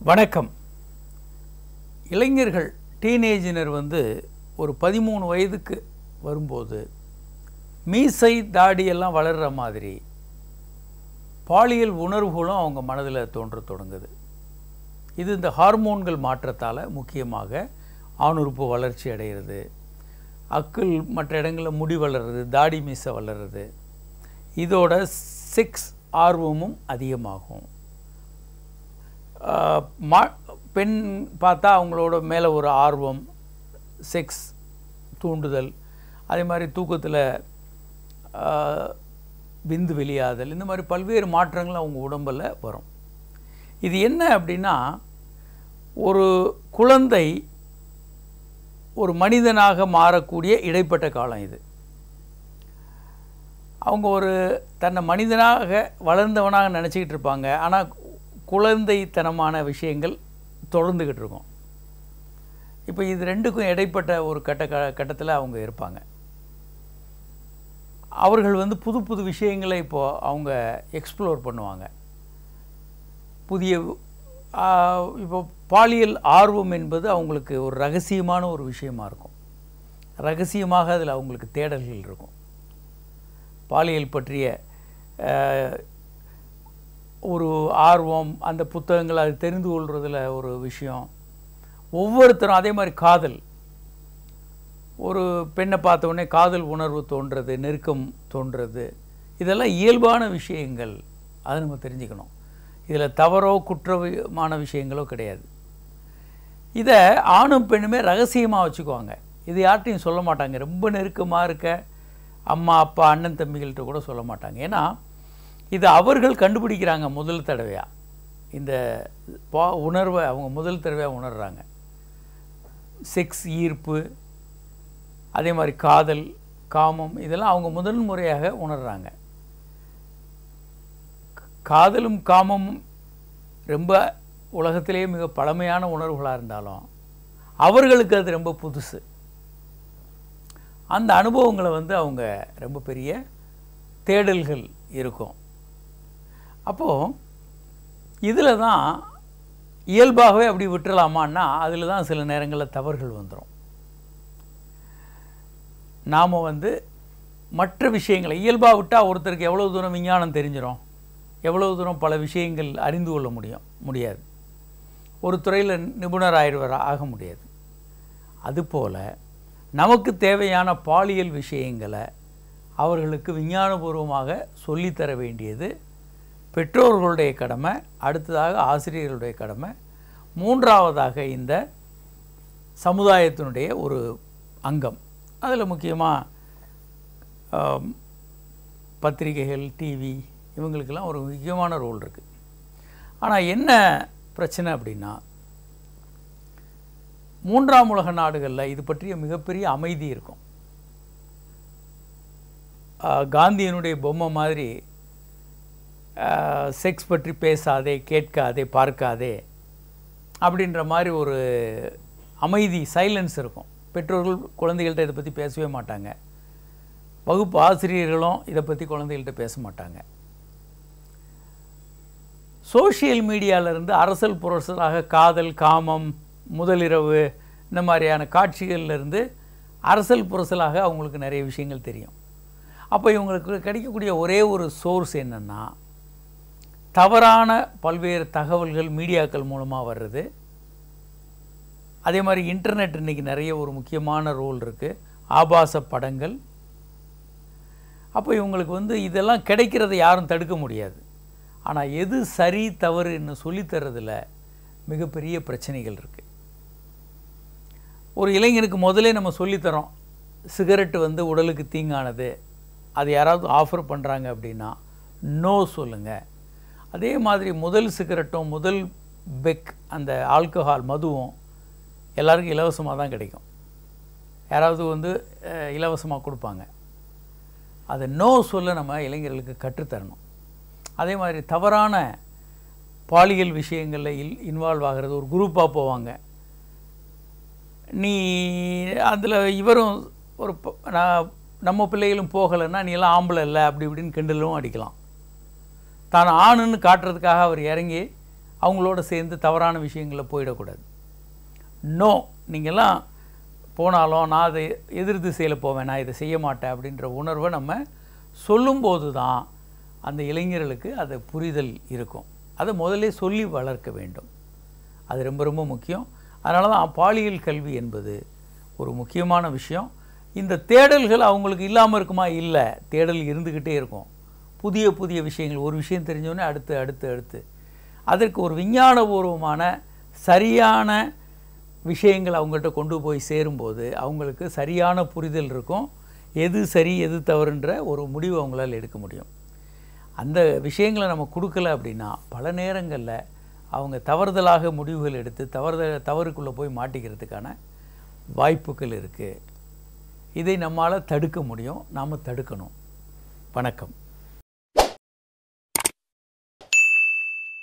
வணக்கம் இளைஞர்கள் டீனேஜினர் வந்து ஒரு பதிமூணு வயதுக்கு வரும்போது மீசை தாடியெல்லாம் வளர்கிற மாதிரி பாலியல் உணர்வுகளும் அவங்க மனதில் தோன்ற தொடங்குது இது இந்த ஹார்மோன்கள் மாற்றத்தால் முக்கியமாக ஆணுறுப்பு வளர்ச்சி அடைகிறது அக்குள் மற்ற இடங்களில் முடி வளர்றது தாடி மீசை வளர்றது இதோட செக்ஸ் ஆர்வமும் அதிகமாகும் ஆஹ் மா பெண் பார்த்தா அவங்களோட மேலே ஒரு ஆர்வம் செக்ஸ் தூண்டுதல் அதே மாதிரி தூக்கத்தில் விந்து வெளியாதல் இந்த மாதிரி பல்வேறு மாற்றங்கள் அவங்க உடம்பில் வரும் இது என்ன அப்படின்னா ஒரு குழந்தை ஒரு மனிதனாக மாறக்கூடிய இடைப்பட்ட காலம் இது அவங்க ஒரு தன்னை மனிதனாக வளர்ந்தவனாக நினச்சிக்கிட்டு இருப்பாங்க ஆனால் குழந்தைத்தனமான விஷயங்கள் தொடர்ந்துக்கிட்டு இருக்கும் இப்போ இது ரெண்டுக்கும் இடைப்பட்ட ஒரு கட்ட க கட்டத்தில் அவங்க இருப்பாங்க அவர்கள் வந்து புது புது விஷயங்களை இப்போது அவங்க எக்ஸ்ப்ளோர் பண்ணுவாங்க புதிய ஆ, இப்போ பாலியல் ஆர்வம் என்பது அவங்களுக்கு ஒரு ரகசியமான ஒரு விஷயமா இருக்கும் ரகசியமாக அதில் அவங்களுக்கு தேடல்கள் இருக்கும் பாலியல் பற்றிய அஹ், ஒரு ஆர்வம் அந்த புத்தகங்கள் அது தெரிந்து கொள்றதுல ஒரு விஷயம் ஒவ்வொருத்தரும் அதே மாதிரி காதல் ஒரு பெண்ணை பார்த்த உடனே காதல் உணர்வு தோன்றது நெருக்கம் தோன்றது இதெல்லாம் இயல்பான விஷயங்கள் அதை நம்ம தெரிஞ்சுக்கணும் இதில் தவறோ குற்றமான விஷயங்களோ கிடையாது இதை ஆணும் பெண்ணுமே ரகசியமாக வச்சுக்குவாங்க இது யார்கிட்டையும் சொல்ல மாட்டாங்க ரொம்ப நெருக்கமாக இருக்க அம்மா அப்பா அண்ணன் தம்பிகள்கிட்ட கூட சொல்ல மாட்டாங்க ஏன்னா இது அவர்கள் கண்டுபிடிக்கிறாங்க முதல் தடவையாக இந்த பா உணர்வை அவங்க முதல் தடவையாக உணர்றாங்க செக்ஸ் ஈர்ப்பு அதே மாதிரி காதல் காமம் இதெல்லாம் அவங்க முதல் முறையாக உணர்றாங்க காதலும் காமமும் ரொம்ப உலகத்திலேயே மிக பழமையான உணர்வுகளாக இருந்தாலும் அவர்களுக்கு அது ரொம்ப புதுசு அந்த அனுபவங்களை வந்து அவங்க ரொம்ப பெரிய தேடல்கள் இருக்கும் அப்போது இதில் தான் இயல்பாகவே அப்படி விட்டுறலாமான்னா அதில் தான் சில நேரங்களில் தவறுகள் வந்துடும் நாம் வந்து மற்ற விஷயங்களை இயல்பாக விட்டால் ஒருத்தருக்கு எவ்வளோ தூரம் விஞ்ஞானம் தெரிஞ்சிடும் எவ்வளவு தூரம் பல விஷயங்கள் அறிந்து கொள்ள முடியும் முடியாது ஒரு துறையில் நிபுணர் ஆயிடுவார் ஆக முடியாது அதுபோல் நமக்கு தேவையான பாலியல் விஷயங்களை அவர்களுக்கு விஞ்ஞானபூர்வமாக சொல்லித்தர வேண்டியது பெற்றோர்களுடைய கடமை அடுத்ததாக ஆசிரியர்களுடைய கடமை மூன்றாவதாக இந்த சமுதாயத்தினுடைய ஒரு அங்கம் அதில் முக்கியமாக பத்திரிகைகள் டிவி இவங்களுக்கெல்லாம் ஒரு முக்கியமான ரோல் இருக்குது ஆனால் என்ன பிரச்சனை அப்படின்னா மூன்றாம் உலக நாடுகளில் இது பற்றிய மிகப்பெரிய அமைதி இருக்கும் ஆஹ் காந்தியனுடைய பொம்மை மாதிரி செக்ஸ் பற்றி பேசாதே கேட்காதே பார்க்காதே அப்படின்ற மாதிரி ஒரு அமைதி சைலன்ஸ் இருக்கும் பெற்றோர்கள் குழந்தைகள்கிட்ட இதை பற்றி பேசவே மாட்டாங்க வகுப்பு ஆசிரியர்களும் இதை பற்றி குழந்தைகள்கிட்ட பேச மாட்டாங்க சோஷியல் மீடியாவிலேருந்து அரசல் புரசலாக காதல் காமம் முதலிரவு இந்த மாதிரியான காட்சிகள்லேருந்து அரசல் புரசலாக அவங்களுக்கு நிறைய விஷயங்கள் தெரியும் அப்போ இவங்களுக்கு கிடைக்கக்கூடிய ஒரே ஒரு சோர்ஸ் என்னென்னா தவறான பல்வேறு தகவல்கள் மீடியாக்கள் மூலமாக வர்றது அதே மாதிரி இன்டர்நெட் இன்றைக்கி நிறைய ஒரு முக்கியமான ரோல் இருக்குது ஆபாச படங்கள் அப்போ இவங்களுக்கு வந்து இதெல்லாம் கிடைக்கிறத யாரும் தடுக்க முடியாது ஆனால் எது சரி தவறுன்னு சொல்லித்தரதில் மிகப்பெரிய பிரச்சனைகள் இருக்குது ஒரு இளைஞனுக்கு முதலே நம்ம சொல்லித்தரோம் சிகரெட்டு வந்து உடலுக்கு தீங்கானது அது யாராவது ஆஃபர் பண்ணுறாங்க அப்படின்னா நோ சொல்லுங்கள் அதே மாதிரி முதல் சிகரெட்டும் முதல் பெக் அந்த ஆல்கஹால் மதுவும் எல்லாருக்கும் இலவசமாக தான் கிடைக்கும் யாராவது வந்து இலவசமாக கொடுப்பாங்க அதை நோ சொல்ல நம்ம இளைஞர்களுக்கு கற்றுத்தரணும் அதே மாதிரி தவறான பாலியல் விஷயங்களில் இல் இன்வால்வ் ஆகிறது ஒரு குரூப்பாக போவாங்க நீ அதில் இவரும் ஒரு ப- நான் நம்ம பிள்ளைகளும் போகலைன்னா நீ எல்லாம் ஆம்பளை இல்லை அப்படி இப்படின்னு கிண்டலும் அடிக்கலாம் தான் ஆணுன்னு காட்டுறதுக்காக அவர் இறங்கி அவங்களோட சேர்ந்து தவறான விஷயங்களில் போயிடக்கூடாது நோ நீங்கள்லாம் போனாலும் நான் அதை எதிர் திசையில் போவேன் நான் இதை செய்ய மாட்டேன் அப்படின்ற உணர்வை நம்ம சொல்லும்போது தான் அந்த இளைஞர்களுக்கு அது புரிதல் இருக்கும் அதை முதல்ல சொல்லி வளர்க்க வேண்டும் அது ரொம்ப ரொம்ப முக்கியம் அதனால தான் பாலியல் கல்வி என்பது ஒரு முக்கியமான விஷயம் இந்த தேடல்கள் அவங்களுக்கு இல்லாமல் இருக்குமா இல்லை தேடல் இருந்துக்கிட்டே இருக்கும் புதிய புதிய விஷயங்கள் ஒரு விஷயம் தெரிஞ்சோடனே அடுத்து அடுத்து அடுத்து அதற்கு ஒரு விஞ்ஞானபூர்வமான சரியான விஷயங்கள் அவங்கள்ட்ட கொண்டு போய் சேரும்போது அவங்களுக்கு சரியான புரிதல் இருக்கும் எது சரி எது தவறுன்ற ஒரு முடிவு அவங்களால் எடுக்க முடியும் அந்த விஷயங்களை நம்ம கொடுக்கல அப்படின்னா பல நேரங்களில் அவங்க தவறுதலாக முடிவுகள் எடுத்து தவறுத தவறுக்குள்ளே போய் மாட்டிக்கிறதுக்கான வாய்ப்புகள் இருக்குது இதை நம்மால் தடுக்க முடியும் நாம் தடுக்கணும் வணக்கம்